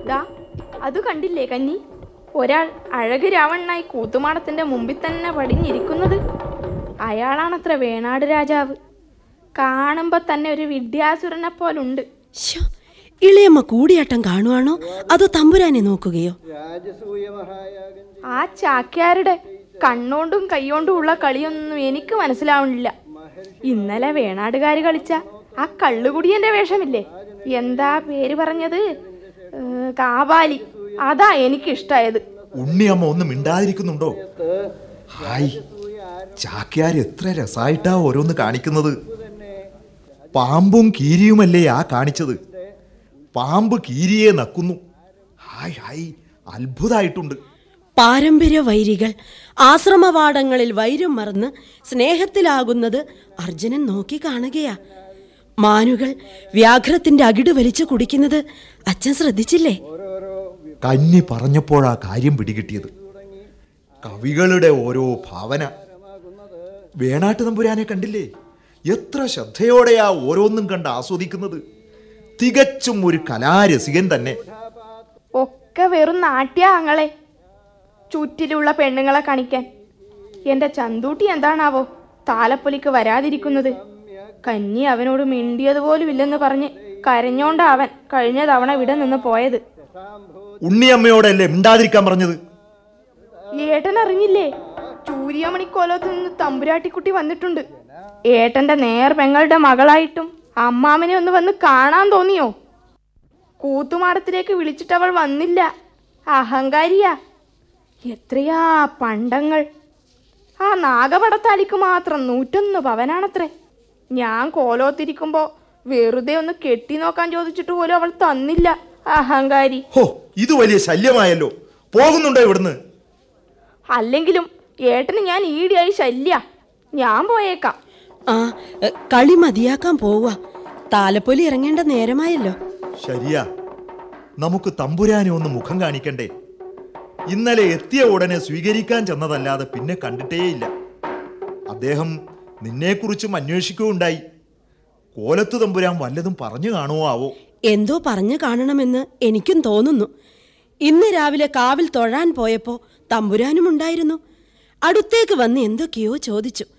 ദാ അത് കണ്ടില്ലേ കന്നി ഒരാൾ അഴക് രാവണനായി കൂത്തുമാടത്തിന്റെ മുമ്പിൽ തന്നെ പടിഞ്ഞിരിക്കുന്നത് അയാളാണത്ര വേണാട് രാജാവ് കാണുമ്പോ തന്നെ ഒരു വിദ്യാസുരനെ പോലുണ്ട് ശ്ശോ, ഇളയമ്മ കൂടിയാട്ടം കാണുവാണോ അതോ തമ്പുരാനെ നോക്കുകയോ ആ ചാക്യാരുടെ കണ്ണോണ്ടും കൈയോണ്ടും ഉള്ള കളിയൊന്നും എനിക്ക് മനസ്സിലാവണില്ല ഇന്നലെ വേണാടുകാര് കളിച്ച ആ കള്ളുകുടിയന്റെ വേഷമില്ലേ എന്താ പേര് പറഞ്ഞത് ഏ, കാവാലി അതാ എനിക്കിഷ്ടായത് ഉണ്ണിയമ്മ ഒന്ന് മിണ്ടാതിരിക്കുന്നുണ്ടോ ഹായ് ചാക്യാർ എത്ര രസായിട്ടാ ഓരോന്ന് കാണിക്കുന്നത് പാമ്പും കീരിയുമല്ലേ ആ കാണിച്ചത് പാമ്പ് കീരിയെ നക്കുന്നു ഹായ് ഹായ് അത്ഭുതമായിട്ടുണ്ട് പാരമ്പര്യ വൈരികൾ ആശ്രമവാടങ്ങളിൽ വൈരം മറന്ന് സ്നേഹത്തിലാകുന്നത് അർജുനൻ നോക്കി കാണുകയാ മാനുകൾ വ്യാഘ്രത്തിന്റെ അകിട് വലിച്ചു കുടിക്കുന്നത് അച്ഛൻ ശ്രദ്ധിച്ചില്ലേ കന്നി പറഞ്ഞപ്പോഴാ കാര്യം പിടികിട്ടിയത് കവികളുടെ ഓരോ ഭാവന വേണാട്ട് തമ്പുരാനെ കണ്ടില്ലേ എത്ര ശ്രദ്ധയോടെയാ ഓരോന്നും കണ്ട് ആസ്വദിക്കുന്നത് തികച്ചും ഒരു കലാരസികൻ തന്നെ ഒക്കെ വെറും നാട്യാങ്ങളെ ചുറ്റിലുള്ള പെണ്ണുങ്ങളെ കാണിക്കാൻ എന്റെ ചന്തൂട്ടി എന്താണാവോ താലപ്പൊലിക്ക് വരാതിരിക്കുന്നത് കന്നി അവനോട് മിണ്ടിയതുപോലും ഇല്ലെന്ന് പറഞ്ഞ് കരഞ്ഞോണ്ടാ അവൻ കഴിഞ്ഞ തവണ ഇവിടെ നിന്ന് പോയത് ഉണ്ണിയമ്മയോടല്ലേ മിണ്ടാതിരിക്കാൻ പറഞ്ഞത് ഏട്ടൻ അറിഞ്ഞില്ലേ ചൂര്യമണിക്കോലത്ത് നിന്ന് തമ്പുരാട്ടിക്കുട്ടി വന്നിട്ടുണ്ട് ഏട്ടന്റെ നേർ പെങ്ങളുടെ മകളായിട്ടും അമ്മാമനെ ഒന്ന് വന്ന് കാണാൻ തോന്നിയോ കൂത്തുമാടത്തിലേക്ക് വിളിച്ചിട്ടവൾ വന്നില്ല അഹങ്കാരിയാ എത്രയാ പണ്ടങ്ങൾ ആ നാഗപടത്താലിക്ക് മാത്രം നൂറ്റൊന്ന് പവനാണത്രേ ഞാൻ കോലോത്തിരിക്കുമ്പോ വെറുതെ ഒന്ന് കെട്ടി നോക്കാൻ ചോദിച്ചിട്ട് പോലും അവൾ തന്നില്ല അഹങ്കാരി ഹോ ഇത് വലിയ ശല്യമായല്ലോ പോകുന്നുണ്ടോ ഇവിടുന്ന് അല്ലെങ്കിലും ഏട്ടന് ഞാൻ ഈടിയായി ശല്യ ഞാൻ പോയേക്കാം ആ എ, കളി മതിയാക്കാൻ പോവുക താലപ്പൊലി ഇറങ്ങേണ്ട നേരമായല്ലോ ശരിയാ നമുക്ക് തമ്പുരാനെ ഒന്ന് മുഖം കാണിക്കണ്ടേ ഇന്നലെ എത്തിയ ഉടനെ സ്വീകരിക്കാൻ ചെന്നതല്ലാതെ പിന്നെ കണ്ടിട്ടേയില്ല അദ്ദേഹം നിന്നെക്കുറിച്ചും അന്വേഷിക്കുകയുണ്ടായി കോലത്ത് തമ്പുരാൻ വല്ലതും പറഞ്ഞു കാണുമോ ആവോ എന്തോ പറഞ്ഞു കാണണമെന്ന് എനിക്കും തോന്നുന്നു ഇന്ന് രാവിലെ കാവിൽ തൊഴാൻ പോയപ്പോ തമ്പുരാനും ഉണ്ടായിരുന്നു അടുത്തേക്ക് വന്ന് എന്തൊക്കെയോ ചോദിച്ചു